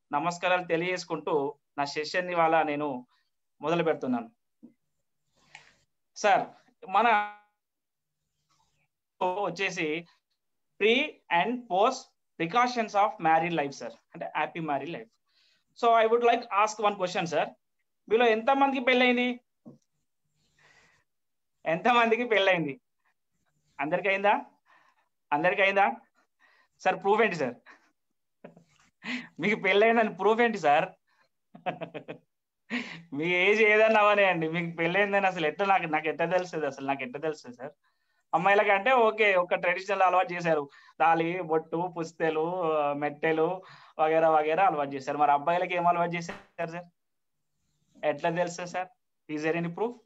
నమస్కారాలు తెలియజేసుకుంటూ నా సెషన్ ఇవాళ నేను మొదలు పెడుతున్నాను సార్ మన వచ్చేసి pre and post precautions of married life sir అంటే happy married life so I would like ask one question sir మీలో ఎంత మందికి పెళ్ళైంది ఎంత మందికి పెళ్ళైంది అందరికి అయిందా అందరికి అయిందా సార్ ప్రూఫ్ ఏంటి సార్ మీకు పెళ్ళైందని ప్రూఫ్ ఏంటి సార్ మీ ఏజ్ ఏదన్నా అవనేయండి మీకు పెళ్ళైందని అసలు ఎట్లా నాకు నాకు ఎట్లా తెలుస్తుంది అసలు నాకు ఎట్లా తెలుస్తుంది సార్ అమ్మాయిలకి అంటే ఓకే ఒక ట్రెడిషనల్ అలవాటు చేశారు తాళి బొట్టు పుస్తెలు మెట్టెలు వగేరా వగేరా అలవాటు చేశారు మరి అబ్బాయిలకి ఏం అలవాటు చేశారు సార్ ఎట్లా తెలుస్తుంది sir is er any proof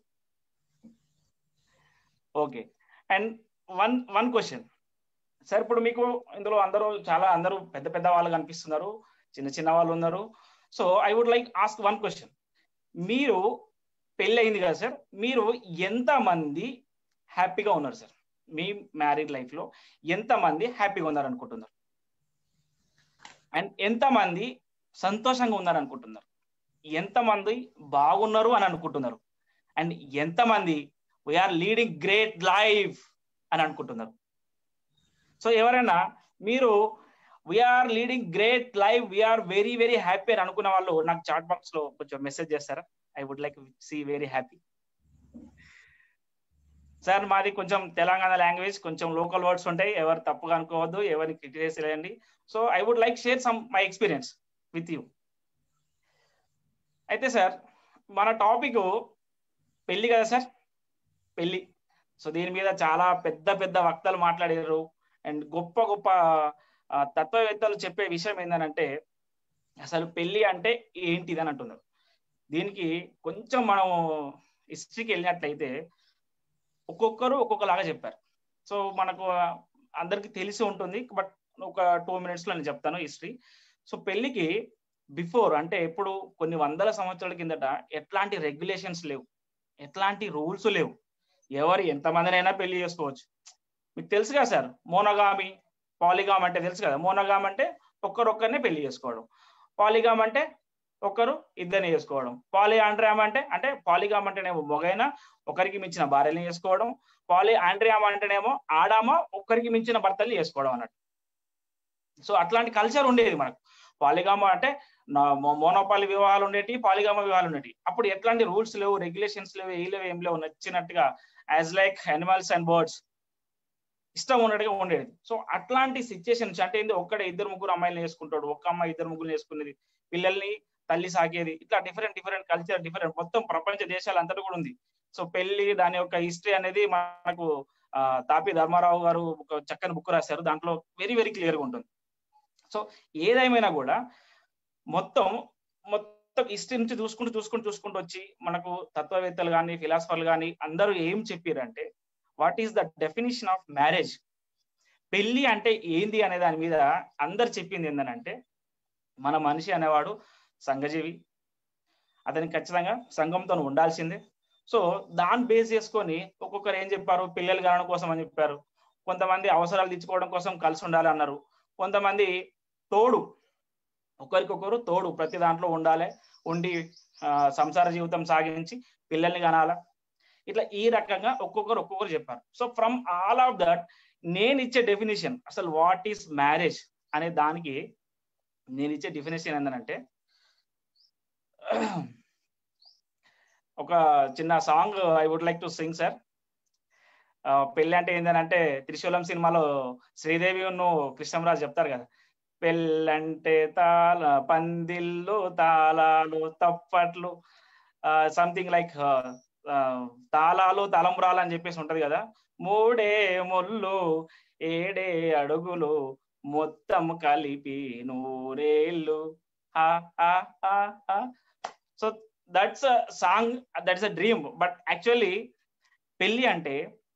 okay and one one question sir ఇప్పుడు మీకు ఇందులో అందరూ చాలా అందరూ పెద్ద పెద్ద వాళ్ళు కనిపిస్తున్నారు చిన్న చిన్న వాళ్ళు ఉన్నారు so I would like ask one question మీరు పెళ్ళి అయింది కదా సార్ మీరు ఎంత మంది హ్యాపీగా ఉన్నారు సార్ మీ మ్యారీడ్ లైఫ్ లో ఎంత మంది హ్యాపీగా ఉన్నారు అనుకుంటున్నారు అండ్ ఎంత మంది సంతోషంగా ఉన్నారు అనుకుంటున్నారు ఎంత మంది బాగున్నారు అని అనుకుంటున్నారు అండ్ ఎంత మంది వీఆర్ లీడింగ్ గ్రేట్ లైఫ్ అని అనుకుంటున్నారు సో ఎవరైనా మీరు we are leading great life we are very very happy అని అనుకున్న వాళ్ళు నాకు చాట్ బాక్స్ లో కొంచెం మెసేజ్ చేస్తారా I would like see very happy sir మాది కొంచెం తెలంగాణ లాంగ్వేజ్ కొంచెం లోకల్ వర్డ్స్ ఉంటాయి ఎవరు తప్పుగా అనుకోవద్దు ఎవరిని క్రిటిసైజ్ చేయండి so I would like share some my experience with you అయితే సార్ మన టాపిక్ పెళ్లి కదా సార్ పెళ్లి సో దీని మీద చాలా పెద్ద పెద్ద వక్తలు మాట్లాడారు అండ్ గొప్ప గొప్ప తత్వవేత్తలు చెప్పే విషయం ఏంటంటే అసలు పెళ్లి అంటే ఏంటిది అని అంటున్నారు దీనికి కొంచెం మనం హిస్టరీకి వెళ్ళినట్లయితే ఒక్కొక్కరు ఒక్కొక్కలాగా చెప్పారు సో మనకు అందరికి తెలిసి ఉంటుంది బట్ ఒక టూ మినిట్స్ లో నేను చెప్తాను హిస్టరీ సో పెళ్లికి బిఫోర్ అంటే ఎప్పుడు కొన్ని వందల సంవత్సరాల కిందట ఎట్లాంటి రెగ్యులేషన్స్ లేవు ఎట్లాంటి రూల్స్ లేవు ఎవరు ఎంతమందినైనా పెళ్లి చేసుకోవచ్చు మీకు తెలుసు కదా సార్ మోనగామి పాలిగామ్ అంటే తెలుసు కదా మోనగామ్ అంటే ఒక్కరొక్కరినే పెళ్లి చేసుకోవడం పాలిగామ్ అంటే ఒకరు ఇద్దరిని చేసుకోవడం పాలి ఆండ్రియామ్ అంటే అంటే పాలిగామ్ అంటేనేమో మొగైనా ఒకరికి మించిన భార్యని చేసుకోవడం పాలి ఆండ్రియామ్ అంటేనేమో ఆడామ ఒక్కరికి మించిన భర్తల్ని చేసుకోవడం అన్నట్టు సో అట్లాంటి కల్చర్ ఉండేది మనకు పాలిగామ అంటే మోనోపాలి వివాహాలు ఉండేటి పాలిగామ వివాహాలు ఉండేటి అప్పుడు ఎట్లాంటి రూల్స్ లేవు రెగ్యులేషన్స్ లేవు ఏ లేవు ఏం లేవు నచ్చినట్టుగా as like animals and birds ఇష్టం ఉన్నట్టుగా ఉండేది సో అట్లాంటి సిచ్యుయేషన్స్ అంటే ఏంది ఒక్కడే ఇద్దరు ముగ్గురు అమ్మాయిలు వేసుకుంటాడు ఒక్క అమ్మాయి ఇద్దరు ముగ్గురు వేసుకునేది పిల్లల్ని తల్లి సాగేది ఇట్లా డిఫరెంట్ డిఫరెంట్ కల్చర్ డిఫరెంట్ మొత్తం ప్రపంచ దేశాలు అంతటా కూడా ఉంది సో పెళ్లి దాని యొక్క హిస్టరీ అనేది మనకు తాపి ధర్మారావు గారు ఒక చక్కని బుక్ రాశారు దాంట్లో వెరీ వెరీ క్లియర్ గా ఉంటుంది సో ఏదేమైనా కూడా మొత్తం మొత్తం హిస్టరీ నుంచి చూసుకుంటూ చూసుకుంటూ చూసుకుంటూ వచ్చి మనకు తత్వవేత్తలు కానీ ఫిలాసఫర్లు కానీ అందరూ ఏం చెప్పారంటే what is the definition of marriage పెళ్లి అంటే ఏంది అనే దాని మీద అందరు చెప్పింది ఏంటంటే మన మనిషి అనేవాడు సంఘజీవి అతనికి ఖచ్చితంగా సంఘంతో ఉండాల్సిందే సో దాన్ని బేస్ చేసుకొని ఒక్కొక్కరు ఏం చెప్పారు పిల్లలు కనడం కోసం అని చెప్పారు కొంతమంది అవసరాలు తీర్చుకోవడం కోసం కలిసి ఉండాలి అన్నారు కొంతమంది తోడు ఒకరికొకరు తోడు ప్రతి దాంట్లో ఉండాలి ఉండి సంసార జీవితం సాగించి పిల్లల్ని కనాలా ఇట్లా ఈ రకంగా ఒక్కొక్కరు ఒక్కొక్కరు చెప్పారు so from all of that నేను ఇచ్చే డెఫినేషన్ అసలు వాట్ ఈస్ మ్యారేజ్ అనే దానికి నేను ఇచ్చే డెఫినేషన్ ఏంటంటే ఒక చిన్న song I would like to sing sir పెళ్ళి అంటే ఏంటంటే త్రిశూలం సినిమాలో శ్రీదేవి కృష్ణరాజు చెప్తారు కదా పెళ్ళంటే తాళ పందిళ్ళు తాళాలు తప్పట్లు సంథింగ్ లైక్ తాళాలు తలంబ్రాలు అని చెప్పేసి ఉంటది కదా మూడే ముళ్ళు ఏడే అడుగులు మొత్తం కలిపి నూరేళ్ళు so that's song that's a dream but actually పెళ్ళి అంటే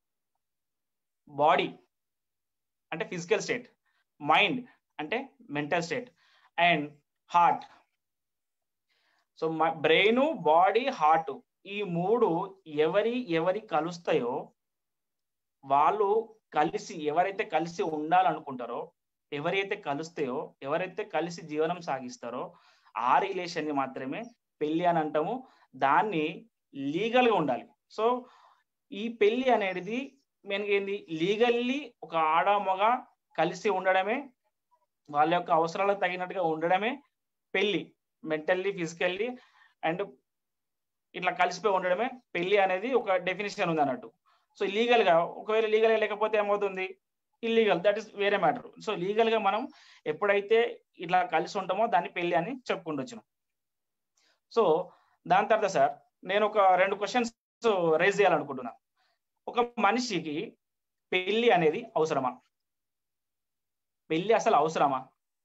బాడీ అంటే physical state mind mental state and heart so brain body heart ఈ మూడు ఎవరి ఎవరి కలుస్తాయో వాళ్ళు కలిసి ఎవరైతే కలిసి ఉండాలనుకుంటారో ఎవరైతే కలుస్తాయో ఎవరైతే కలిసి జీవనం సాగిస్తారో ఆ రిలేషన్ ని మాత్రమే పెళ్లి అని అంటాము దాన్ని లీగల్ గా ఉండాలి సో ఈ పెళ్లి అనేది మెయిన్ ఏంది లీగల్లీ ఒక ఆడ మగ కలిసి ఉండడమే వాళ్ళ యొక్క అవసరాలకు తగినట్టుగా ఉండడమే పెళ్లి మెంటల్లీ ఫిజికల్లీ అండ్ ఇట్లా కలిసిపోయి ఉండడమే పెళ్లి అనేది ఒక డెఫినేషన్ ఉంది అన్నట్టు సో లీగల్ గా ఒకవేళ లీగల్ గా లేకపోతే ఏమవుతుంది ఇల్లీగల్ దట్ ఇస్ వేరే మ్యాటర్ సో లీగల్ గా మనం ఎప్పుడైతే ఇట్లా కలిసి ఉంటామో దాన్ని పెళ్లి అని చెప్పుకుంటొచ్చును సో దాని తర్వాత సార్ నేను ఒక రెండు క్వశ్చన్స్ రైజ్ చేయాలనుకుంటున్నాను ఒక మనిషికి పెళ్లి అనేది అవసరమా పెళ్లి అసలు అవసరమా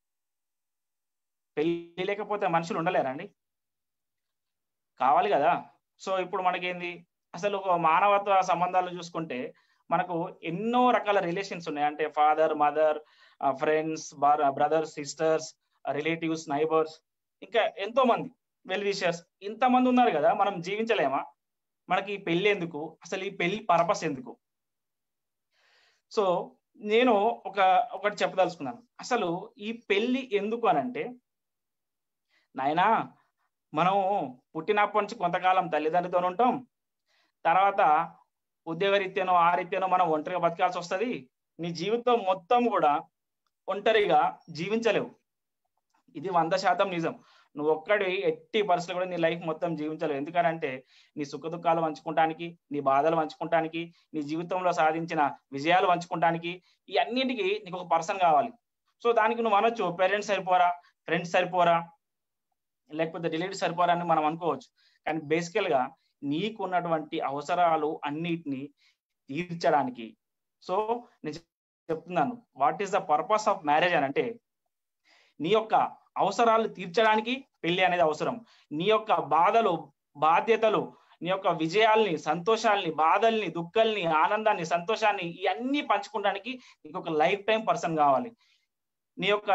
పెళ్లి లేకపోతే మనుషులు ఉండలేరండి కావాలి కదా సో ఇప్పుడు మనకేంది అసలు ఒక మానవత్వ సంబంధాలు చూసుకుంటే మనకు ఎన్నో రకాల రిలేషన్స్ ఉన్నాయి అంటే father mother friends brothers sisters relatives neighbours ఇంకా ఎంతో మంది వెల్ విషర్స్ ఇంతమంది ఉన్నారు కదా మనం జీవించలేమా మనకి ఈ పెళ్లి ఎందుకు అసలు ఈ పెళ్లి పర్పస్ ఎందుకు సో నేను ఒక ఒకటి చెప్పదలుచుకున్నాను అసలు ఈ పెళ్లి ఎందుకు అనంటే నాయనా మనం పుట్టినప్పటి నుంచి కొంతకాలం తల్లిదండ్రులతో ఉంటాం తర్వాత ఉద్యోగరీత్యానో ఆ రీత్యానో మనం ఒంటరిగా బతకాల్సి వస్తుంది నీ జీవితం మొత్తం కూడా ఒంటరిగా జీవించలేవు ఇది వంద శాతం నిజం నువ్వు ఒక్కడి ఎట్టి పరిస్థితులు కూడా నీ లైఫ్ మొత్తం జీవించలేవు ఎందుకంటే నీ సుఖ దుఃఖాలు పంచుకుంటానికి నీ బాధలు పంచుకుంటానికి నీ జీవితంలో సాధించిన విజయాలు పంచుకుంటానికి ఈ అన్నింటికి నీకు ఒక పర్సన్ కావాలి సో దానికి నువ్వు అనొచ్చు పేరెంట్స్ సరిపోరా ఫ్రెండ్స్ సరిపోరా లేకపోతే రిలేటివ్స్ సరిపోరా అని మనం అనుకోవచ్చు కానీ బేసికల్ గా నీకున్నటువంటి అవసరాలు అన్నిటిని తీర్చడానికి సో నేను చెప్తున్నాను what is the purpose of marriage అని అంటే నీ యొక్క అవసరాలు తీర్చడానికి పెళ్లి అనేది అవసరం నీ యొక్క బాధలు బాధ్యతలు నీ యొక్క విజయాల్ని సంతోషాల్ని బాధల్ని దుఃఖాల్ని ఆనందాన్ని సంతోషాన్ని ఇవన్నీ పంచుకోవడానికి నీకు ఒక లైఫ్ టైం పర్సన్ కావాలి నీ యొక్క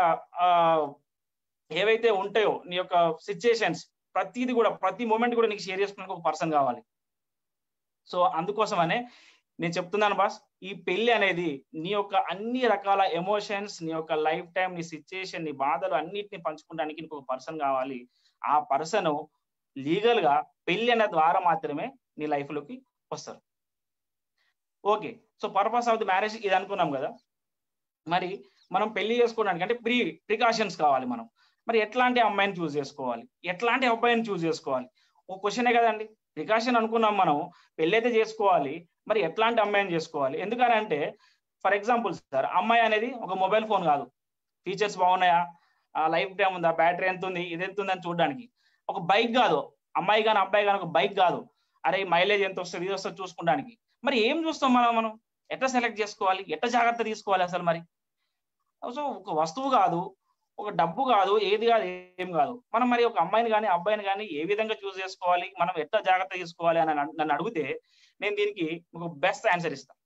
ఏవైతే ఉంటాయో నీ యొక్క సిచ్యుయేషన్స్ ప్రతిది కూడా ప్రతి మూమెంట్ కూడా నీకు షేర్ చేసుకోవడానికి ఒక పర్సన్ కావాలి సో అందుకోసమనే నేను చెప్తున్నాను బాస్ ఈ పెళ్లి అనేది నీ యొక్క అన్ని రకాల ఎమోషన్స్ నీ యొక్క లైఫ్ టైం నీ సిచ్యుయేషన్ నీ బాధలు అన్నిటిని పంచుకోవడానికి నీకు ఒక పర్సన్ కావాలి ఆ పర్సన్ లీగల్ గా పెళ్లి అనే ద్వారా మాత్రమే నీ లైఫ్ లోకి వస్తారు okay so purpose of the marriage ఇది అనుకున్నాం కదా మరి మనం పెళ్లి చేసుకోవడానికి అంటే ప్రీ ప్రికాషన్స్ కావాలి మనం మరి ఎట్లాంటి అమ్మాయిని చూస్ చేసుకోవాలి ఎట్లాంటి అబ్బాయిని చూస్ చేసుకోవాలి ఒక క్వశ్చనే కదండి ప్రికాషన్ అనుకున్నాం మనం పెళ్ళైతే చేసుకోవాలి మరి ఎట్లాంటి అమ్మాయిని చేసుకోవాలి ఎందుకనంటే ఫర్ ఎగ్జాంపుల్ సార్ అమ్మాయి అనేది ఒక మొబైల్ ఫోన్ కాదు ఫీచర్స్ బాగున్నాయా లైఫ్ టైం ఉందా బ్యాటరీ ఎంత ఉంది ఇది ఎంత ఉందని చూడడానికి ఒక బైక్ కాదు అమ్మాయి కానీ అబ్బాయి కానీ ఒక బైక్ కాదు అరే మైలేజ్ ఎంత వస్తుంది ఇది వస్తుంది చూసుకోవడానికి మరి ఏం చూస్తాం మనం మనం ఎట్లా సెలెక్ట్ చేసుకోవాలి ఎట్లా జాగ్రత్త తీసుకోవాలి అసలు మరి సో ఒక వస్తువు కాదు ఒక డబ్బు కాదు ఏది కాదు ఏం కాదు మనం మరి ఒక అమ్మాయిని కానీ అబ్బాయిని కానీ ఏ విధంగా చూస్ చేసుకోవాలి మనం ఎట్లా జాగ్రత్త తీసుకోవాలి అని నన్ను అడిగితే నేను దీనికి ఒక బెస్ట్ ఆన్సర్ ఇస్తాను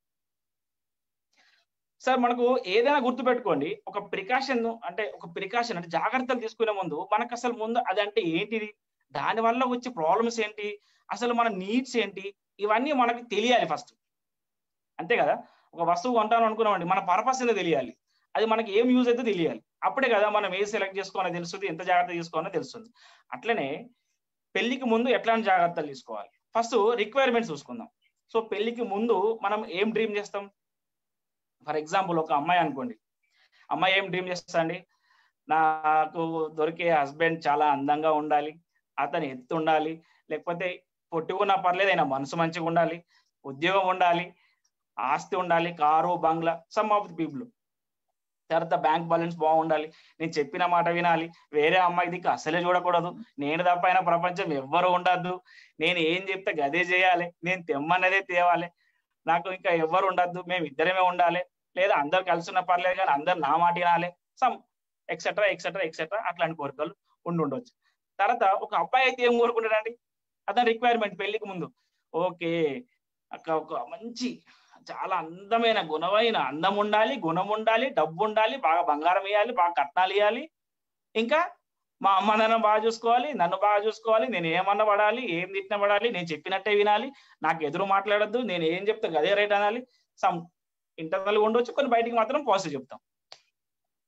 సార్ మనకు ఏదైనా గుర్తుపెట్టుకోండి ఒక ప్రికాషన్ అంటే ఒక ప్రికాషన్ అంటే జాగ్రత్తలు తీసుకునే ముందు మనకు అసలు ముందు అదంటే ఏంటిది దాని వల్ల వచ్చే ప్రాబ్లమ్స్ ఏంటి అసలు మన నీడ్స్ ఏంటి ఇవన్నీ మనకి తెలియాలి ఫస్ట్ అంతే కదా ఒక వస్తువు కొంటాను అనుకున్నామండి మన పర్పస్ ఏందో తెలియాలి అది మనకి ఏం యూజ్ అయితే తెలియాలి అప్పుడే కదా మనం ఏ సెలెక్ట్ చేసుకోవాలో తెలుస్తుంది ఎంత జాగ్రత్త తీసుకోవాలో తెలుస్తుంది అట్లనే పెళ్లికి ముందు ఎట్లాంటి జాగ్రత్తలు తీసుకోవాలి ఫస్ట్ రిక్వైర్మెంట్స్ చూసుకుందాం సో పెళ్లికి ముందు మనం ఏం డ్రీమ్ చేస్తాం ఫర్ ఎగ్జాంపుల్ ఒక అమ్మాయి అనుకోండి అమ్మాయి ఏం డ్రీమ్ చేస్తా అండి నాకు దొరికే హస్బెండ్ చాలా అందంగా ఉండాలి అతను ఎత్తు ఉండాలి లేకపోతే పొట్టుకున్నా పర్లేదు అయినా మనసు మంచిగా ఉండాలి ఉద్యోగం ఉండాలి ఆస్తి ఉండాలి కారు బంగ్లా సమ్ ఆఫ్ ది పీపుల్ తర్వాత బ్యాంక్ బ్యాలెన్స్ బాగుండాలి నేను చెప్పిన మాట వినాలి వేరే అమ్మాయి దిక్కు అసలే చూడకూడదు నేను తప్ప అయిన ప్రపంచం ఎవ్వరు ఉండద్దు నేను ఏం చెప్తే గదే చేయాలి నేను తెమ్మన్నదే తేవాలి నాకు ఇంకా ఎవ్వరు ఉండద్దు మేము ఇద్దరమే ఉండాలి లేదా అందరు కలిసి ఉన్న పర్లేదు కానీ అందరు నా మాట వినాలి సమ్ ఎక్సెట్రా ఎక్సెట్రా ఎక్సెట్రా అట్లాంటి కోరికలు ఉండి ఉండొచ్చు తర్వాత ఒక అబ్బాయి అయితే ఏం కోరుకుంటాడండి అతని రిక్వైర్మెంట్ పెళ్లికి ముందు ఓకే ఒక మంచి చాలా అందమైన గుణమైన అందం ఉండాలి గుణం ఉండాలి డబ్బు ఉండాలి బాగా బంగారం వేయాలి బాగా కట్నాలు ఇవ్వాలి ఇంకా మా అమ్మ నాన్న బాగా చూసుకోవాలి నన్ను బాగా చూసుకోవాలి నేను ఏమన్నా పడాలి ఏం తిట్టిన పడాలి నేను చెప్పినట్టే వినాలి నాకు ఎదురు మాట్లాడద్దు నేను ఏం చెప్తే అదే రైట్ అనాలి సమ్ ఇంటర్నల్ ఉండొచ్చు కొన్ని బయటికి మాత్రం పాజిటివ్ చెప్తాం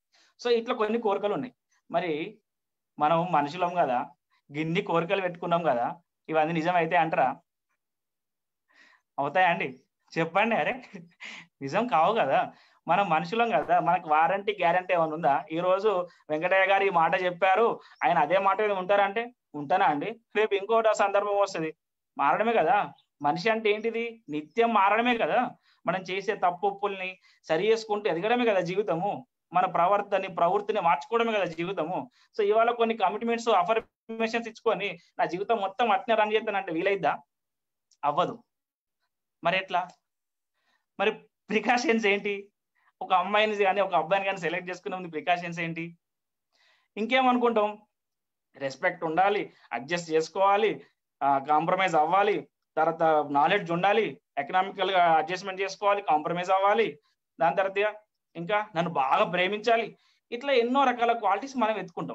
సో ఇట్లా కొన్ని కోరికలు ఉన్నాయి మరి మనం మనుషులం కదా గిన్ని కోరికలు పెట్టుకున్నాం కదా ఇవన్నీ నిజమైతే అంటారా అవుతాయండి చెప్పండి అరే నిజం కావు కదా మనం మనుషులం కదా మనకు వారంటీ గ్యారంటీ ఏమైనా ఉందా ఈ రోజు వెంకటయ్య గారు ఈ మాట చెప్పారు ఆయన అదే మాట మీద ఉంటారంటే ఉంటానా అండి రేపు ఇంకోటి సందర్భం వస్తుంది మారడమే కదా మనిషి అంటే ఏంటిది నిత్యం మారడమే కదా మనం చేసే తప్పుల్ని సరి చేసుకుంటూ ఎదగడమే కదా జీవితము మన ప్రవర్తని ప్రవృత్తిని మార్చుకోవడమే కదా జీవితము సో ఇవాళ కొన్ని కమిట్మెంట్స్ అఫర్మేషన్స్ ఇచ్చుకొని నా జీవితం మొత్తం అట్నే రన్ చేస్తానంటే వీలైద్దా అవ్వదు మరి ఎట్లా మరి ప్రికాషన్స్ ఏంటి ఒక అమ్మాయిని కానీ ఒక అబ్బాయిని కానీ సెలెక్ట్ చేసుకునే ముందు ప్రికాషన్స్ ఏంటి ఇంకేమనుకుంటాం రెస్పెక్ట్ ఉండాలి అడ్జస్ట్ చేసుకోవాలి కాంప్రమైజ్ అవ్వాలి తర్వాత నాలెడ్జ్ ఉండాలి ఎకనామికల్ గా అడ్జస్ట్మెంట్ చేసుకోవాలి కాంప్రమైజ్ అవ్వాలి దాని తర్వాత ఇంకా నన్ను బాగా ప్రేమించాలి ఇట్లా ఎన్నో రకాల క్వాలిటీస్ మనం ఎత్తుకుంటాం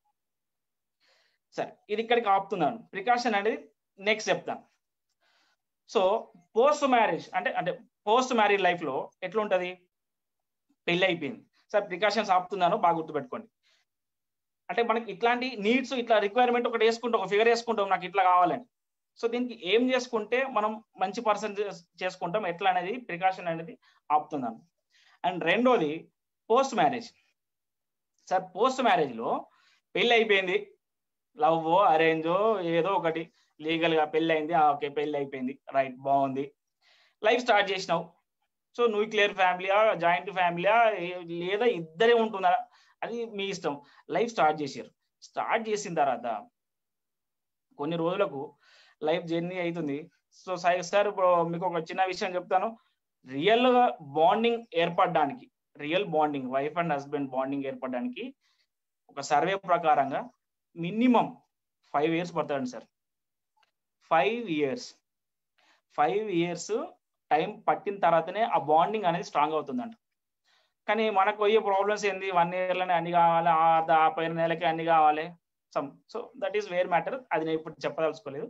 సరే ఇది ఇక్కడికి ఆపుతున్నాను ప్రికాషన్ అనేది నెక్స్ట్ చెప్తాను సో పోస్ట్ మ్యారేజ్ అంటే అంటే పోస్ట్ మ్యారేజ్ లైఫ్ లో ఎట్లుంటది పెళ్లి అయిపోయింది సార్ ప్రికాషన్స్ ఆపుతున్నాను బాగా గుర్తుపెట్టుకోండి అంటే మనకి ఇట్లాంటి నీడ్స్ ఇట్లా రిక్వైర్మెంట్ ఒకటి వేసుకుంటాం ఒక ఫిగర్ వేసుకుంటాం నాకు ఇట్లా కావాలని సో దీనికి ఏం చేసుకుంటే మనం మంచి పర్సన్ చేసుకుంటాం ఎట్లా అనేది ప్రికాషన్ అనేది ఆపుతున్నాను అండ్ రెండోది post marriage sir post marriage లో పెళ్లి అయిపోయింది లవ్ అరేంజో ఏదో ఒకటి లీగల్ గా పెళ్లి అయింది ఓకే పెళ్లి అయిపోయింది రైట్ బాగుంది లైఫ్ స్టార్ట్ చేసినావు సో న్యూక్లియర్ ఫ్యామిలీయా జాయింట్ ఫ్యామిలీయా లేదా ఇద్దరే ఉంటున్నారా అది మీ ఇష్టం లైఫ్ స్టార్ట్ చేశారు స్టార్ట్ చేసిన తర్వాత కొన్ని రోజులకు లైఫ్ జర్నీ అవుతుంది సో సార్ ఇప్పుడు మీకు ఒక చిన్న విషయం చెప్తాను రియల్ గా బాండింగ్ ఏర్పడడానికి real bonding wife and husband bonding ఏర్పడడానికి ఒక సర్వే ప్రకారంగా మినిమం ఫైవ్ ఇయర్స్ పడుతుందండి sir five years five years time పట్టిన తర్వాతనే ఆ బాండింగ్ అనేది స్ట్రాంగ్ అవుతుందంట కానీ మనకు పోయే ప్రాబ్లమ్స్ ఏంది వన్ ఇయర్లోనే అన్ని కావాలి ఆ పైన నెలకి అన్ని కావాలి some so that is where matter అది నేను ఇప్పుడు చెప్పదలుచుకోలేదు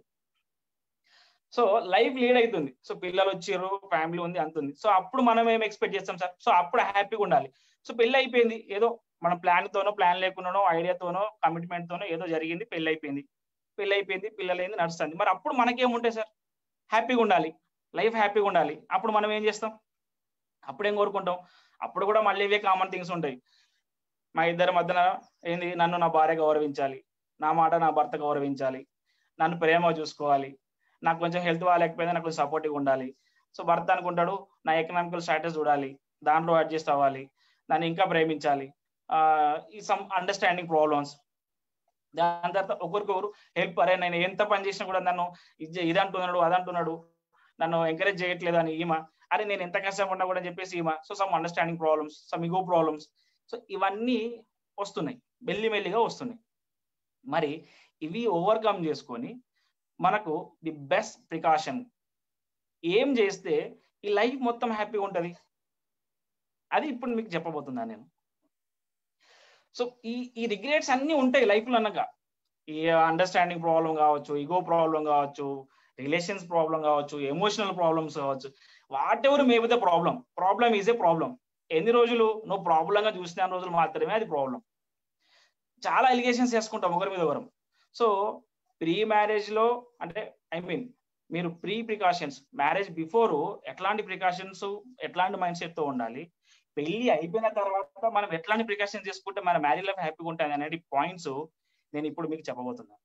సో లైఫ్ లీడ్ అవుతుంది సో పిల్లలు వచ్చారు ఫ్యామిలీ ఉంది అంత ఉంది సో అప్పుడు మనం ఏం ఎక్స్పెక్ట్ చేస్తాం సార్ సో అప్పుడు హ్యాపీగా ఉండాలి సో పెళ్లి అయిపోయింది ఏదో మన ప్లాన్ తోనో ప్లాన్ లేకుండానో ఐడియాతోనో కమిట్మెంట్ తోనో ఏదో జరిగింది పెళ్లి అయిపోయింది పెళ్లి అయిపోయింది పిల్లలైంది నడుస్తుంది మరి అప్పుడు మనకేముంటాయి సార్ హ్యాపీగా ఉండాలి లైఫ్ హ్యాపీగా ఉండాలి అప్పుడు మనం ఏం చేస్తాం అప్పుడు ఏం కోరుకుంటాం అప్పుడు కూడా మళ్ళీ ఇవే కామన్ థింగ్స్ ఉంటాయి మా ఇద్దరి మధ్యన ఏంది నన్ను నా భార్య గౌరవించాలి నా మాట నా భర్త గౌరవించాలి నన్ను ప్రేమ చూసుకోవాలి నాకు కొంచెం హెల్త్ బాగాలేకపోయినా నాకు కొంచెం సపోర్టివ్ ఉండాలి సో భర్త అనుకుంటాడు నా ఎకనామికల్ స్టాటస్ చూడాలి దాంట్లో అడ్జస్ట్ అవ్వాలి నన్ను ఇంకా ప్రేమించాలి ఈ సమ్ అండర్స్టాండింగ్ ప్రాబ్లమ్స్ దాని తర్వాత ఒకరికొకరు హెల్ప్ అరే నేను ఎంత పని చేసినా కూడా నన్ను ఇది ఇది అంటున్నాడు అది అంటున్నాడు నన్ను ఎంకరేజ్ చేయట్లేదు అని ఈమ అరే నేను ఎంత కష్టపడినా కూడా చెప్పేసి ఈమ so some understanding problems some ego problems so ఇవన్నీ వస్తున్నాయి మెల్లిమెల్లిగా వస్తున్నాయి మరి ఇవి ఓవర్కమ్ చేసుకొని మనకు ది బెస్ట్ ప్రికాషన్ ఏం చేస్తే ఈ లైఫ్ మొత్తం హ్యాపీగా ఉంటుంది అది ఇప్పుడు మీకు చెప్పబోతున్నా నేను సో ఈ ఈ రిగ్రెట్స్ అన్ని ఉంటాయి లైఫ్లో అన్నాక ఈ అండర్స్టాండింగ్ ప్రాబ్లం కావచ్చు ఇగో ప్రాబ్లం కావచ్చు రిలేషన్స్ ప్రాబ్లం కావచ్చు ఎమోషనల్ ప్రాబ్లమ్స్ కావచ్చు whatever maybe the problem problem is a problem ఎన్ని రోజులు నువ్వు ప్రాబ్లంగా చూసిన రోజులు మాత్రమే అది ప్రాబ్లం చాలా ఎలిగేషన్స్ చేసుకుంటాం ఒకరి మీద ఒకరం సో ప్రీ మ్యారేజ్ లో అంటే ఐ మీన్ మీరు ప్రీ ప్రికాషన్స్ మ్యారేజ్ బిఫోర్ ఎట్లాంటి ప్రికాషన్స్ ఎట్లాంటి మైండ్ సెట్ తో ఉండాలి పెళ్లి అయిపోయిన తర్వాత మనం ఎట్లాంటి ప్రికాషన్స్ చేసుకుంటే మన మ్యారేజ్ లైఫ్ హ్యాపీగా ఉంటుంది అనేది పాయింట్స్ నేను ఇప్పుడు మీకు చెప్పబోతున్నాను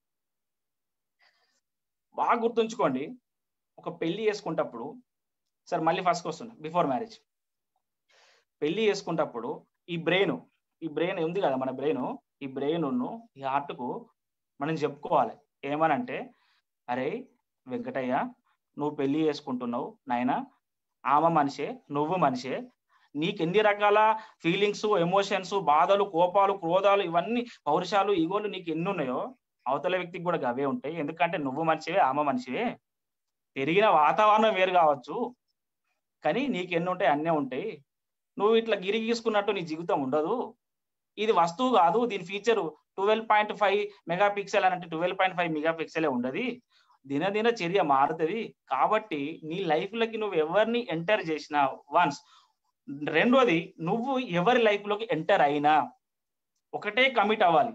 బాగా గుర్తుంచుకోండి ఒక పెళ్లి చేసుకుంటప్పుడు సార్ మళ్ళీ ఫస్ట్కి వస్తుంది బిఫోర్ మ్యారేజ్ పెళ్లి చేసుకుంటప్పుడు ఈ బ్రెయిన్ ఈ బ్రెయిన్ ఉంది కదా మన బ్రెయిన్ ఈ బ్రెయిన్ ఈ హార్ట్కు మనం చెప్పుకోవాలి ఏమనంటే అరే వెంకటయ్య నువ్వు పెళ్లి చేసుకుంటున్నావు నాయన ఆమె మనిషే నువ్వు మనిషే నీకు ఎన్ని రకాల ఫీలింగ్స్ ఎమోషన్స్ బాధలు కోపాలు క్రోధాలు ఇవన్నీ పౌరుషాలు ఈగోలు నీకు ఎన్ని ఉన్నాయో అవతల వ్యక్తికి కూడా అవే ఉంటాయి ఎందుకంటే నువ్వు మనిషివే ఆమె మనిషివే పెరిగిన వాతావరణం వేరు కావచ్చు కానీ నీకు ఎన్ని ఉంటాయి అన్నీ ఉంటాయి నువ్వు ఇట్లా గిరి గీసుకున్నట్టు నీ జీవితం ఉండదు ఇది వస్తువు కాదు దీని feature twelve point five megapixel అని అంటే ట్వెల్వ్ పాయింట్ ఫైవ్ మెగా పిక్సెలే ఉండదు దినదిన చర్య మారుతుంది కాబట్టి నీ లైఫ్ లకి నువ్వు ఎవరిని ఎంటర్ చేసినా వన్స్ రెండోది నువ్వు ఎవరి లైఫ్ లోకి ఎంటర్ అయినా ఒకటే కమిట్ అవ్వాలి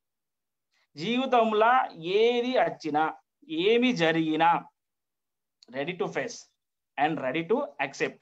జీవితంలో ఏది వచ్చినా ఏమి జరిగినా ready to face and ready to accept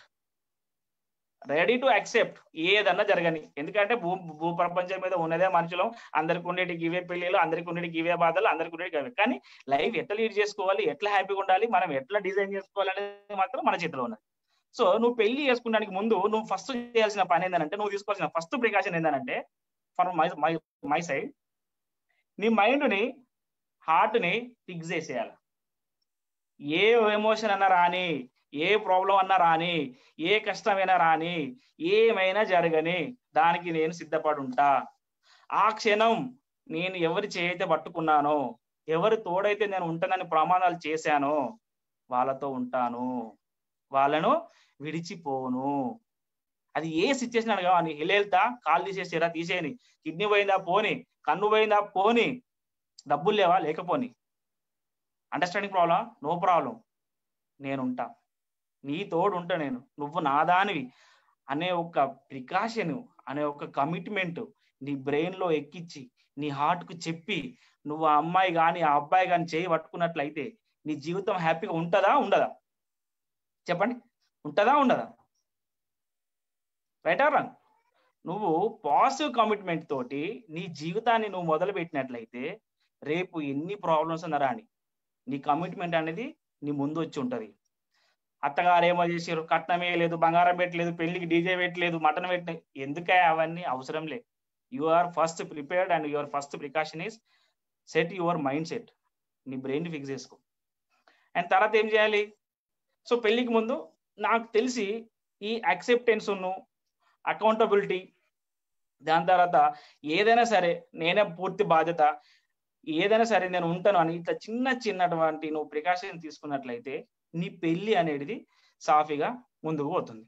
ready to accept ఏదన్నా జరగని ఎందుకంటే భూ భూ ప్రపంచం మీద ఉన్నదే మనుషులం అందరికి ఉండేటి ఇవే పెళ్ళిళ్ళు అందరికి ఉండేటి ఇవే బాధలు అందరికి ఉండేటి ఇవే కానీ లైఫ్ ఎట్లా లీడ్ చేసుకోవాలి ఎట్లా హ్యాపీగా ఉండాలి మనం ఎట్లా డిజైన్ చేసుకోవాలి అనేది మాత్రం మన చేతిలో ఉన్నది సో నువ్వు పెళ్లి చేసుకోవడానికి ముందు నువ్వు ఫస్ట్ చేయాల్సిన పని ఏంటంటే నువ్వు తీసుకోవాల్సిన ఫస్ట్ ప్రికాషన్ ఏంటంటే for my my my side నీ మైండ్ని హార్ట్ని ఫిక్స్ చేసేయాలి ఏ ఎమోషన్ అన్నా రాని ఏ ప్రాబ్లం అన్నా రాని ఏ కష్టమైనా రాని ఏమైనా జరగని దానికి నేను సిద్ధపడి ఉంటా ఆ క్షణం నేను ఎవరి చేయైతే పట్టుకున్నానో ఎవరి తోడైతే నేను ఉంటానని ప్రమాణాలు చేశానో వాళ్ళతో ఉంటాను వాళ్ళను విడిచిపోను అది ఏ సిచ్యువేషన్ అనగా నీ హెల్తా కాలు తీసేసారా తీసేయని కిడ్నీ పోయిందా పోని కన్ను పోయిందా పోని డబ్బులు లేవా లేకపోని అండర్స్టాండింగ్ ప్రాబ్లం నో ప్రాబ్లం నేనుంటా నీ తోడు ఉంటా నేను నువ్వు నాదానివి అనే ఒక ప్రికాషన్ అనే ఒక కమిట్మెంట్ నీ బ్రెయిన్ లో ఎక్కించి నీ హార్ట్ కు చెప్పి నువ్వు ఆ అమ్మాయి కానీ ఆ అబ్బాయి కానీ చేయి పట్టుకున్నట్లయితే నీ జీవితం హ్యాపీగా ఉంటుందా ఉండదా చెప్పండి ఉంటుందా ఉండదా రైట్ ఆర్ రాంగ్ నువ్వు పాజిటివ్ కమిట్మెంట్ తోటి నీ జీవితాన్ని నువ్వు మొదలు పెట్టినట్లయితే రేపు ఎన్ని ప్రాబ్లమ్స్ అన్నా రాని నీ కమిట్మెంట్ అనేది నీ ముందు వచ్చి ఉంటది అత్తగారు ఏమో చేసారు కట్నమే లేదు బంగారం పెట్టలేదు పెళ్లికి డీజే పెట్టలేదు మటన్ పెట్టిన ఎందుకే అవన్నీ అవసరం లే you are first prepared and your first precaution is set your mind set నీ బ్రెయిన్ ఫిక్స్ చేసుకో అండ్ తర్వాత ఏం చేయాలి సో పెళ్లికి ముందు నాకు తెలిసి ఈ అక్సెప్టెన్స్ అకౌంటబిలిటీ దాని తర్వాత ఏదైనా సరే నేనే పూర్తి బాధ్యత ఏదైనా సరే నేను ఉంటాను అని ఇట్లా చిన్న చిన్నటువంటి నువ్వు ప్రికాషన్ తీసుకున్నట్లయితే నీ పెళ్లి అనేది సాఫీగా ముందుకు పోతుంది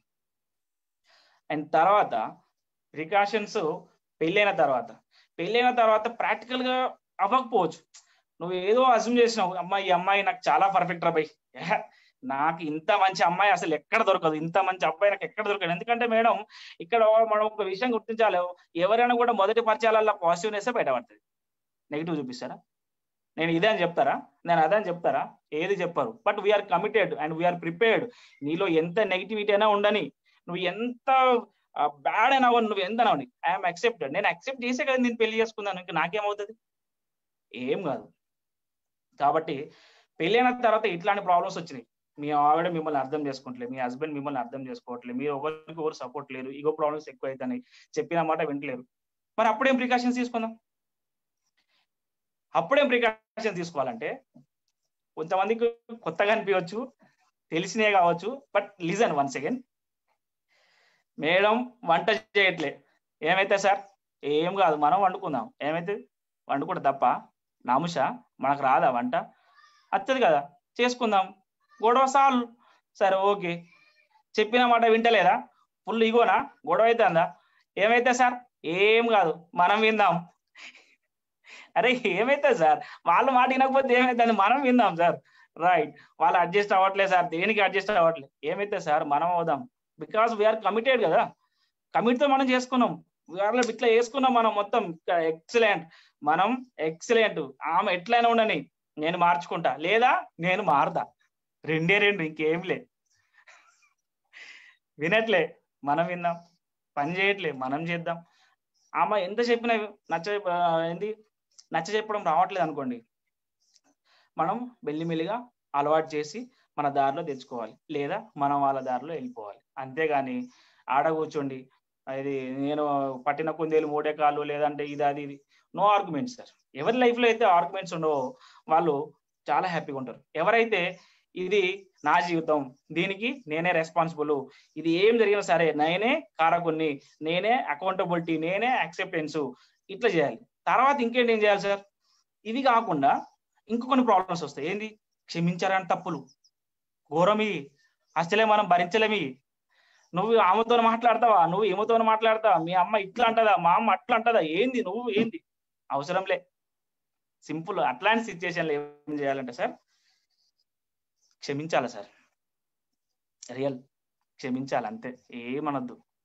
అండ్ తర్వాత ప్రికాషన్స్ పెళ్ళైన తర్వాత పెళ్ళైన తర్వాత ప్రాక్టికల్ గా అవ్వకపోవచ్చు నువ్వు ఏదో అజ్యూమ్ చేసినావు అమ్మాయి ఈ అమ్మాయి నాకు చాలా పర్ఫెక్ట్ రా బై నాకు ఇంత మంచి అమ్మాయి అసలు ఎక్కడ దొరకదు ఇంత మంచి అబ్బాయి నాకు ఎక్కడ దొరకదు ఎందుకంటే మేడం ఇక్కడ మనం ఒక విషయం గుర్తించాలి ఎవరైనా కూడా మొదటి పరిచయాలలో పాజిటివ్నెస్ బయటపడుతుంది నెగిటివ్ చూపిస్తారా నేను ఇదే అని చెప్తారా నేను అదే అని చెప్తారా ఏది చెప్పారు but we are committed and we are prepared నీలో ఎంత నెగిటివిటీ అయినా ఉండని నువ్వు ఎంత బ్యాడ్ అయినా నువ్వు ఎంత అవని ఐఎమ్ అక్సెప్టెడ్ నేను అక్సెప్ట్ చేసే కదా నేను పెళ్లి చేసుకున్నాను ఇంకా నాకేమవుతుంది ఏం కాదు కాబట్టి పెళ్ళైన తర్వాత ఇట్లాంటి ప్రాబ్లమ్స్ వచ్చినాయి మీ ఆవిడ మిమ్మల్ని అర్థం చేసుకోవట్లేదు మీ హస్బెండ్ మిమ్మల్ని అర్థం చేసుకోవట్లేదు మీరు ఒకరికి ఎవరు సపోర్ట్ లేరు ఇగో ప్రాబ్లమ్స్ ఎక్కువ అవుతాయి చెప్పిన మాట వింటలేరు మరి అప్పుడేం ప్రికాషన్స్ తీసుకుందాం అప్పుడేం ప్రికాషన్ తీసుకోవాలంటే కొంతమందికి కొత్తగా అనిపించవచ్చు తెలిసినే కావచ్చు but listen one second madam వంట చేయట్లే ఏమైతే సార్ ఏం కాదు మనం వండుకుందాం ఏమైతే వండుకుంటే తప్ప నాముష మనకు రాదా వంట వస్తుంది కదా చేసుకుందాం గొడవ సాల్వ్ సరే ఓకే చెప్పిన మాట వింటలేదా ఫుల్ ఇగోనా గొడవ అవుతుందా ఏమైతే సార్ ఏం కాదు మనం విందాం అరే ఏమైతే సార్ వాళ్ళ మాట వినకపోతే ఏమైతుంది మనం విందాం సార్ రైట్ వాళ్ళు అడ్జస్ట్ అవ్వట్లేదు సార్ దేనికి అడ్జస్ట్ అవ్వట్లేదు ఏమైతే సార్ మనం అవుదాం బికాస్ వీఆర్ కమిటెడ్ కదా కమిట్తో మనం చేసుకున్నాం వీఆర్లో ఇట్లా వేసుకున్నాం మనం మొత్తం ఎక్సలెంట్ మనం ఎక్సలెంట్ ఆమె ఎట్లయినా ఉండని నేను మార్చుకుంటా లేదా నేను మారదా రెండే రెండు ఇంకేం లే వినట్లే మనం విందాం పని చేయట్లే మనం చేద్దాం ఆమె ఎంత చెప్పినా నచ్చ ఏంది నచ్చ చెప్పడం రావట్లేదు అనుకోండి మనం మెల్లిమెల్లిగా అలవాటు చేసి మన దారిలో తెచ్చుకోవాలి లేదా మనం వాళ్ళ దారిలో వెళ్ళిపోవాలి అంతేగాని ఆడ కూర్చోండి ఇది నేను పట్టిన కుందేలు మూడే కాళ్ళు లేదంటే ఇది అది ఇది నో ఆర్గ్యుమెంట్స్ సార్ ఎవరి లైఫ్లో అయితే ఆర్గ్యుమెంట్స్ ఉండవో వాళ్ళు చాలా హ్యాపీగా ఉంటారు ఎవరైతే ఇది నా జీవితం దీనికి నేనే రెస్పాన్సిబుల్ ఇది ఏం జరిగినా సరే నేనే కారకుని నేనే అకౌంటబిలిటీ నేనే యాక్సెప్టెన్స్ ఇట్లా చేయాలి తర్వాత ఇంకేంటి ఏం చేయాలి సార్ ఇవి కాకుండా ఇంకో కొన్ని ప్రాబ్లమ్స్ వస్తాయి ఏంది క్షమించారని తప్పులు ఘోరమి అసలే మనం భరించలేమి నువ్వు ఆమెతో మాట్లాడతావా నువ్వు ఏమతో మాట్లాడతావా మీ అమ్మ ఇట్లా అంటదా మా అమ్మ అట్లా అంటదా ఏంది నువ్వు ఏంది అవసరంలే సింపుల్ అట్లాంటి సిచ్యువేషన్లో ఏం చేయాలంటే సార్ క్షమించాలి సార్ రియల్ క్షమించాలి అంతే ఏమనొద్దు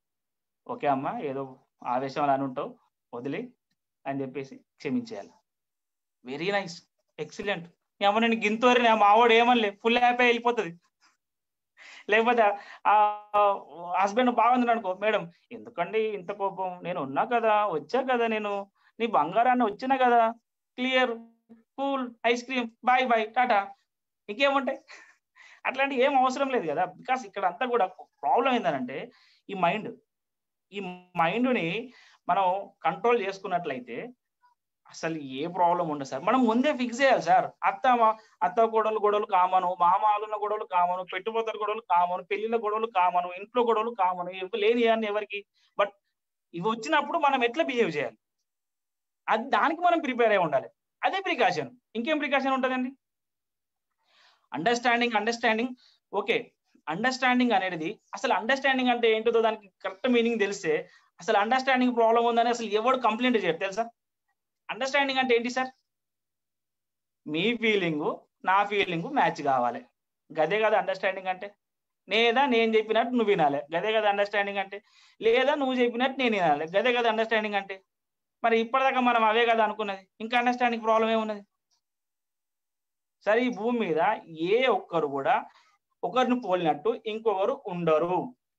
ఓకే అమ్మా ఏదో ఆవేశం అని ఉంటావు వదిలి అని చెప్పేసి క్షమించేయాలి వెరీ నైస్ ఎక్సలెంట్ ఏమో నేను గింతోరి నా మావాడు ఏమనలే ఫుల్ హ్యాపీ వెళ్ళిపోతుంది లేకపోతే ఆ హస్బెండ్ బాగుంది అనుకో మేడం ఎందుకండి ఇంత కోపం నేను ఉన్నా కదా వచ్చా కదా నేను నీ బంగారాన్ని వచ్చినా కదా clear cool ice cream bye bye tata ఇంకేముంటాయి అట్లాంటి ఏం అవసరం లేదు కదా బికాస్ ఇక్కడ అంతా కూడా ప్రాబ్లం ఏంటంటే ఈ మైండ్ ఈ మైండ్ని మనం కంట్రోల్ చేసుకున్నట్లయితే అసలు ఏ ప్రాబ్లం ఉండదు సార్ మనం ముందే ఫిక్స్ చేయాలి సార్ అత్త అత్త గొడవలు గొడవలు కామను మామాలున్న గొడవలు కామను పెట్టుబడుల గొడవలు కామను పెళ్లిళ్ళ గొడవలు కామను ఇంట్లో గొడవలు కామను ఇవి లేని అని ఎవరికి బట్ ఇవి వచ్చినప్పుడు మనం ఎట్లా బిహేవ్ చేయాలి అది దానికి మనం ప్రిపేర్ అయి ఉండాలి అదే ప్రికాషన్ ఇంకేం ప్రికాషన్ ఉంటుందండి అండర్స్టాండింగ్ అండర్స్టాండింగ్ ఓకే అండర్స్టాండింగ్ అనేది అసలు అండర్స్టాండింగ్ అంటే ఏంటో దానికి కరెక్ట్ మీనింగ్ తెలిస్తే అసలు అండర్స్టాండింగ్ ప్రాబ్లం ఉందని అసలు ఎవడు కంప్లైంట్ చేయరు తెలుసా అండర్స్టాండింగ్ అంటే ఏంటి సార్ మీ ఫీలింగు నా ఫీలింగు మ్యాచ్ కావాలి గదే కదా అండర్స్టాండింగ్ అంటే లేదా నేను చెప్పినట్టు నువ్వు వినాలి గదే కదా అండర్స్టాండింగ్ అంటే లేదా నువ్వు చెప్పినట్టు నేను వినాలి గదే కదా అండర్స్టాండింగ్ అంటే మరి ఇప్పటిదాకా మనం అవే కదా అనుకున్నది ఇంకా అండర్స్టాండింగ్ ప్రాబ్లం ఏమున్నది సరే ఈ భూమి మీద ఏ ఒక్కరు కూడా ఒకరిని పోలినట్టు ఇంకొకరు ఉండరు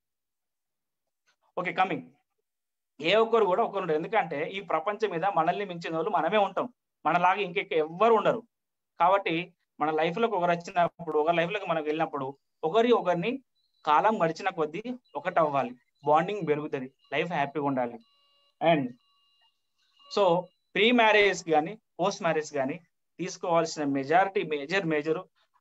ఓకే కమింగ్ ఏ ఒక్కరు కూడా ఒకరు ఉండరు ఎందుకంటే ఈ ప్రపంచం మీద మనల్ని మించిన వాళ్ళు మనమే ఉంటాం మనలాగా ఇంకెక్క ఎవ్వరు ఉండరు కాబట్టి మన లైఫ్ లోకి ఒకరు వచ్చినప్పుడు ఒకరి లైఫ్ లోకి మనం వెళ్ళినప్పుడు ఒకరి ఒకరిని కాలం గడిచిన కొద్దీ ఒకటి అవ్వాలి బాండింగ్ పెరుగుతుంది లైఫ్ హ్యాపీగా ఉండాలి అండ్ సో ప్రీ మ్యారేజ్ కానీ పోస్ట్ మ్యారేజ్ కానీ తీసుకోవాల్సిన మెజారిటీ మేజర్ మేజర్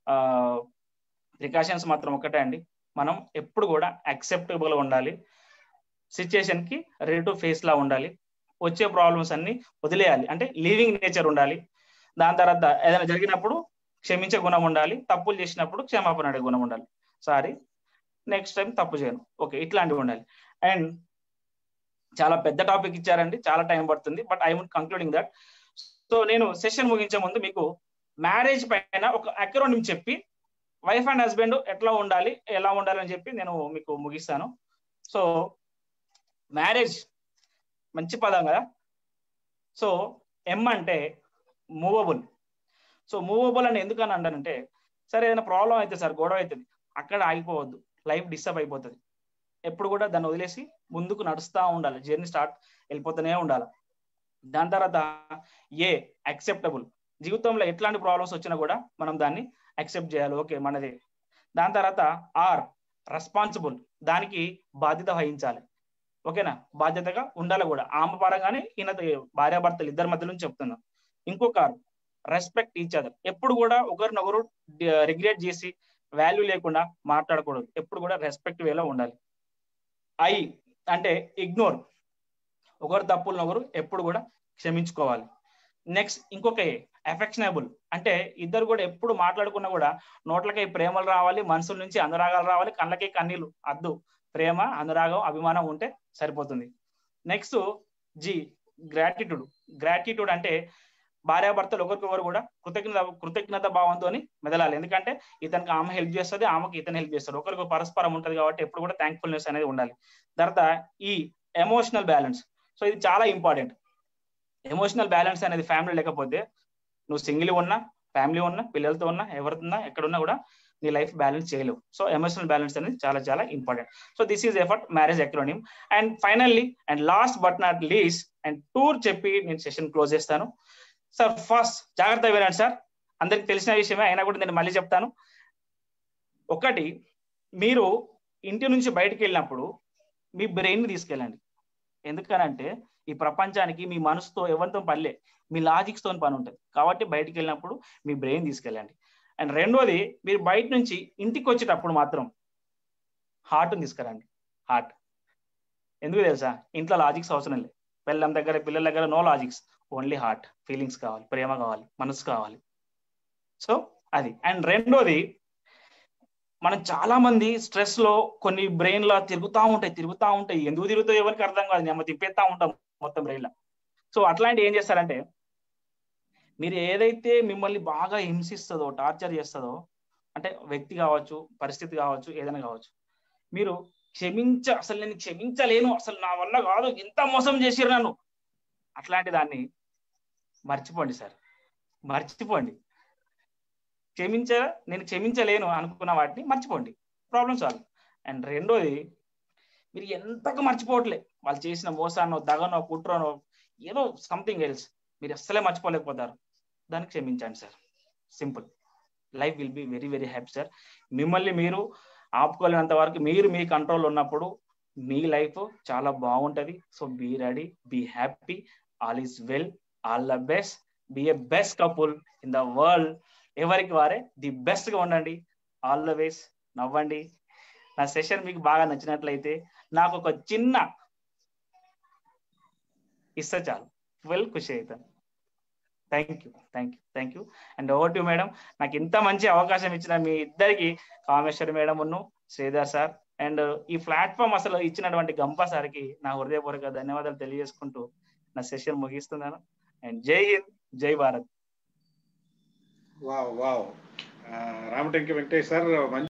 ప్రికాషన్స్ మాత్రం ఒకటే అండి మనం ఎప్పుడు కూడా అక్సెప్టబుల్ ఉండాలి సిచ్యుయేషన్ కి రెడీ టు ఫేస్ లా ఉండాలి వచ్చే ప్రాబ్లమ్స్ అన్ని వదిలేయాలి అంటే లివింగ్ నేచర్ ఉండాలి దాని తర్వాత ఏదైనా జరిగినప్పుడు క్షమించే గుణం ఉండాలి తప్పులు చేసినప్పుడు క్షమాపణ అడిగే గుణం ఉండాలి సారీ నెక్స్ట్ టైం తప్పు చేయను ఓకే ఇట్లాంటివి ఉండాలి అండ్ చాలా పెద్ద టాపిక్ ఇచ్చారండి చాలా టైం పడుతుంది but I would concluding that so నేను సెషన్ ముగించే ముందు మీకు మ్యారేజ్ పైన ఒక అక్రోనిమ్ చెప్పి వైఫ్ అండ్ హస్బెండ్ ఎట్లా ఉండాలి ఎలా ఉండాలి అని చెప్పి నేను మీకు ముగిస్తాను సో మ్యారేజ్ మంచి పదం కదా సో ఎం అంటే మూవబుల్ సో మూవబుల్ అని ఎందుకని అంటానంటే సరే ఏదైనా ప్రాబ్లం అయితే సార్ గొడవ అవుతుంది అక్కడ ఆగిపోవద్దు లైఫ్ డిస్టర్బ్ అయిపోతుంది ఎప్పుడు కూడా దాన్ని వదిలేసి ముందుకు నడుస్తూ ఉండాలి జర్నీ స్టార్ట్ వెళ్ళిపోతూనే ఉండాలి దాని తర్వాత ఏ అక్సెప్టబుల్ జీవితంలో ఎట్లాంటి ప్రాబ్లమ్స్ వచ్చినా కూడా మనం దాన్ని అక్సెప్ట్ చేయాలి ఓకే మనది దాని తర్వాత ఆర్ రెస్పాన్సిబుల్ దానికి బాధ్యత వహించాలి ఓకేనా బాధ్యతగా ఉండాలి కూడా ఆమె పరంగానే ఈయన భార్యాభర్తలు ఇద్దరి మధ్య నుంచి చెప్తున్నాం ఇంకొక రెస్పెక్ట్ ఈచ్ అదర్ ఎప్పుడు కూడా ఒకరినొకరు రిగ్రెట్ చేసి వాల్యూ లేకుండా మాట్లాడకూడదు ఎప్పుడు కూడా రెస్పెక్ట్ వేలో ఉండాలి ఐ అంటే ఇగ్నోర్ ఒకరు తప్పులను ఒకరు ఎప్పుడు కూడా క్షమించుకోవాలి నెక్స్ట్ ఇంకొక ఎఫెక్షనబుల్ అంటే ఇద్దరు కూడా ఎప్పుడు మాట్లాడుకున్నా కూడా నోట్లకై ప్రేమలు రావాలి మనసుల నుంచి అనురాగాలు రావాలి కళ్ళకి కన్నీళ్ళు అద్దు ప్రేమ అనురాగం అభిమానం ఉంటే సరిపోతుంది నెక్స్ట్ జి గ్రాటిట్యూడ్ గ్రాటిట్యూడ్ అంటే భార్యాభర్తలు ఒకరికొకరు కూడా కృతజ్ఞత కృతజ్ఞత భావంతో మెదలాలి ఎందుకంటే ఇతనికి ఆమె హెల్ప్ చేస్తుంది ఆమెకి ఇతను హెల్ప్ చేస్తారు ఒకరికి పరస్పరం ఉంటుంది కాబట్టి ఎప్పుడు కూడా థ్యాంక్ఫుల్నెస్ అనేది ఉండాలి తర్వాత ఈ ఎమోషనల్ బ్యాలెన్స్ సో ఇది చాలా ఇంపార్టెంట్ ఎమోషనల్ బ్యాలెన్స్ అనేది ఫ్యామిలీ లేకపోతే నువ్వు సింగిల్ ఉన్నా ఫ్యామిలీ ఉన్నా పిల్లలతో ఉన్నా ఎవరితో ఎక్కడున్నా కూడా నీ లైఫ్ బ్యాలెన్స్ చేయలేవు సో ఎమోషనల్ బ్యాలెన్స్ అనేది చాలా చాలా important so this is effort marriage acronym and finally and last but not least and tour చెప్పి నేను సెషన్ క్లోజ్ చేస్తాను సార్ ఫస్ట్ జాగ్రత్త వినండి సార్ అందరికి తెలిసిన విషయమే అయినా కూడా నేను మళ్ళీ చెప్తాను ఒకటి మీరు ఇంటి నుంచి బయటికి వెళ్ళినప్పుడు మీ బ్రెయిన్ తీసుకెళ్ళండి ఎందుకనంటే ఈ ప్రపంచానికి మీ మనసుతో ఎవరితో పనిలే మీ లాజిక్స్ తో పని ఉంటుంది కాబట్టి బయటికి వెళ్ళినప్పుడు మీ బ్రెయిన్ తీసుకెళ్ళండి అండ్ రెండోది మీరు బయట నుంచి ఇంటికి వచ్చేటప్పుడు మాత్రం హార్ట్ని తీసుకురండి హార్ట్ ఎందుకు తెలుసా ఇంట్లో లాజిక్స్ అవసరం లేదు పిల్లల దగ్గర పిల్లల దగ్గర no logics only heart feelings కావాలి ప్రేమ కావాలి మనసు కావాలి సో అది అండ్ రెండోది మనం చాలా మంది స్ట్రెస్ లో కొన్ని బ్రెయిన్ లో తిరుగుతూ ఉంటాయి తిరుగుతూ ఉంటాయి ఎందుకు తిరుగుతాయి ఎవరికి అర్థం కాదు నేను తిప్పేస్తా ఉంటాం మొత్తం బ్రెయిన్ లో సో అట్లాంటి ఏం చేస్తారంటే మీరు ఏదైతే మిమ్మల్ని బాగా హింసిస్తుందో టార్చర్ చేస్తుందో అంటే వ్యక్తి కావచ్చు పరిస్థితి కావచ్చు ఏదైనా కావచ్చు మీరు క్షమించ అసలు నేను క్షమించలేను అసలు నా వల్ల కాదు ఇంత మోసం చేసిరు నన్ను అట్లాంటి దాన్ని మర్చిపోండి సార్ మర్చిపోండి క్షమించ నేను క్షమించలేను అనుకున్న వాటిని మర్చిపోండి ప్రాబ్లం సాల్వ్ అండ్ రెండోది మీరు ఎంతగా మర్చిపోవట్లే వాళ్ళు చేసిన మోసానో దగనో కుట్రనో ఏదో సంథింగ్ ఎల్స్ మీరు అస్సలే మర్చిపోలేకపోతారు దాన్ని క్షమించండి sir simple life will be very very happy sir మిమ్మల్ని మీరు ఆపుకోలేనంత వరకు మీరు మీ కంట్రోల్ ఉన్నప్పుడు మీ లైఫ్ చాలా బాగుంటది so be ready be happy all is well all the best be a best couple in the world ఎవరికి వారే ది బెస్ట్ గా ఉండండి ఆల్ ద వేస్ నవ్వండి నా సెషన్ మీకు బాగా నచ్చినట్లయితే నాకు ఒక చిన్న ఇస్తే చాలు వెల్ ఖుషి అవుతాను thank you thank you thank you and over to madam నాకు ఇంత మంచి అవకాశం ఇచ్చిన మీ ఇద్దరికి కామేశ్వరి మేడం ఉన్ను శ్రీధర్ సార్ అండ్ ఈ ప్లాట్ఫామ్ అసలు ఇచ్చినటువంటి గంప సార్కి నా హృదయపూర్వక ధన్యవాదాలు తెలియజేసుకుంటూ నా సెషన్ ముగిస్తున్నాను అండ్ జై హింద్ జై Bharat wow wow Ramatanki Venkatesh sir మంచి